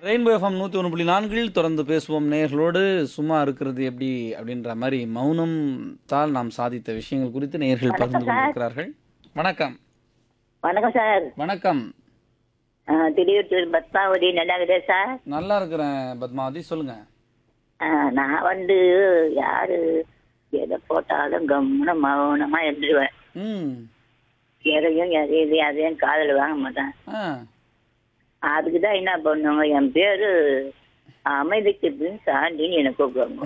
Rainbow FM நூற்றி ஒன்று புள்ளி நான்கில் தொடர்ந்து பேசுவோம் நேயர்களோடு சும்மா இருக்கிறது எப்படி அப்படின்ற மாதிரி மௌனம் தால் நாம் சாதித்த விஷயங்கள் குறித்து நேயர்கள் பகிர்ந்து கொண்டிருக்கிறார்கள் வணக்கம் வணக்கம் சார் வணக்கம் ஆ, திடீர் பத்மாவதி நல்லா இருக்குதா சார் நல்லா இருக்கிறேன் பத்மாவதி சொல்லுங்க ஆ, நான் வந்து யாரு எதை போட்டாலும் கம்முன மௌனமா இருந்துருவேன் ம் எதையும் எதையும் அதையும் காதில் வாங்க மாட்டேன் ஆ அதுக்கு தான் என்ன பண்ணுவாங்க என் பேரு அமைதிக்கு பின் சாண்டின்னு என்னை கூப்பிடுவாங்க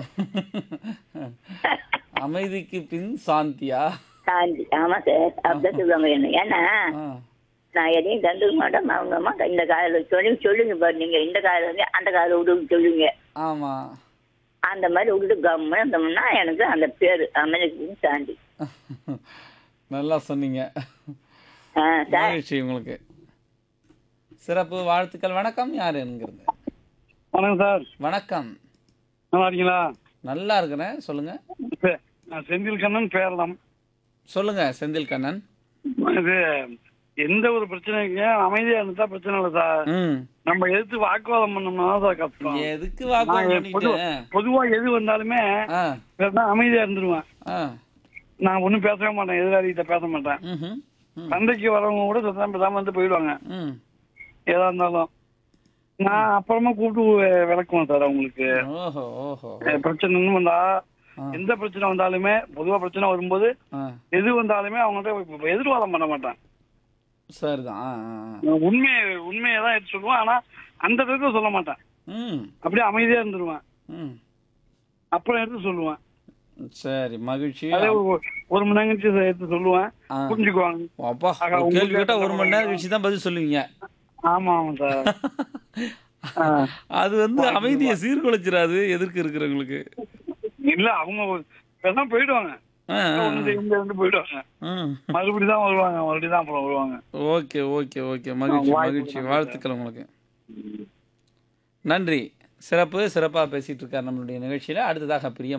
அமைதிக்கு பின் சாந்தியா சாந்தி ஆமா சார் அப்படிதான் சொல்லுவாங்க என்ன ஏன்னா ஆ நான் எதையும் கண்டுக்க மாட்டேன் மௌனமா இந்த காதில் சொல்லி சொல்லுங்க பாரு நீங்க இந்த காதில் வந்து அந்த காதில் விடுன்னு சொல்லுங்க ஆமாம் அந்த மாதிரி விட்டுட்டு கம்முன்னு இருந்தோம்னா எனக்கு அந்த பேரு அமைதிக்கு பின் சாந்தி நல்லா சொன்னீங்க ஆ சார் மகிழ்ச்சி உங்களுக்கு சிறப்பு வாழ்த்துக்கள் வணக்கம் யார் என்கிறது வணக்கம் சார் வணக்கம் நல்லா இருக்கீங்களா நல்லா இருக்கிறேன் சொல்லுங்க சே- நான் செந்தில் கண்ணன் பேரலாம் சொல்லுங்க செந்தில் கண்ணன் இது எந்த ஒரு பிரச்சனைக்கு அமைதியா இருந்தா பிரச்சனை இல்லை சார் ம் நம்ம எதிர்த்து வாக்குவாதம் பண்ணோம்னா தான் சார் கஷ்டம் எதுக்கு வாக்குவாதம் நான் பொது- பண்ணிட்டு பொதுவா எது வந்தாலுமே ஆ பேசினா அமைதியா இருந்துருவேன் ஆ நான் ஒன்றும் பேசவே மாட்டேன் எதிராளிகிட்ட பேச மாட்டேன் ம்ஹும். ம் சண்டைக்கு வரவங்க கூட சத்தம் பேசாம வந்து போயிடுவாங்க ம் ஏதா இருந்தாலும் நான் அப்புறமா கூப்பிட்டு வி- விளக்குவேன் சார் அவங்களுக்கு ஓஹோ ஓஹோ அஹ் பிரச்சனைன்னு வந்தா ஆ. எந்த பிரச்சனை வந்தாலுமே பொதுவா பிரச்சனை வரும்போது ஆ எது வந்தாலுமே அவங்கள்ட்ட எதிர்வாதம் பண்ண மாட்டேன் சரிதான் ஆ, ஆ, ஆ. நான் உண்மை உண்மையை தான் எடுத்து சொல்லுவேன் ஆனா அந்த இடத்துல சொல்ல மாட்டேன் ம் அப்படியே அமைதியா இருந்துருவேன் ம் அப்புறம் எடுத்து சொல்லுவேன் சரி மகிழ்ச்சி அதே ஒரு- ஒரு மணி நேரம் கழிச்சு எடுத்து சொல்லுவேன் ஆ. புரிஞ்சுக்குவாங்க அப்பா ஆகா, ஒரு கேள்வி உங்களுக்கு கேட்டா ஒரு மணி நேரம் கழிச்சு தான் பதில் சொல்லுவீங்க ஆமா ஆமா சார் ஆ. அது வந்து அமைதியை சீர்குலைச்சிடாது எதிர்க்கு இருக்கிறவங்களுக்கு இல்ல அவங்க ஒரு- பேசாம போயிடுவாங்க ஆ, ஆ, ஒண்ணு செய்ய முடியாது போயிடுவாங்க ம். மறுபடியும் தான் வருவாங்க மறுபடியும் தான் அப்புறம் வருவாங்க ஓகே ஓகே ஓகே மகிழ்ச்சி வாய்ப்பு மகிழ்ச்சி நன்றி வாழ்த்துக்கள் உங்களுக்கு நன்றி சிறப்பு சிறப்பாக பேசிட்டு இருக்கார் நம்மளுடைய நிகழ்ச்சியில் அடுத்ததாக பிரியம்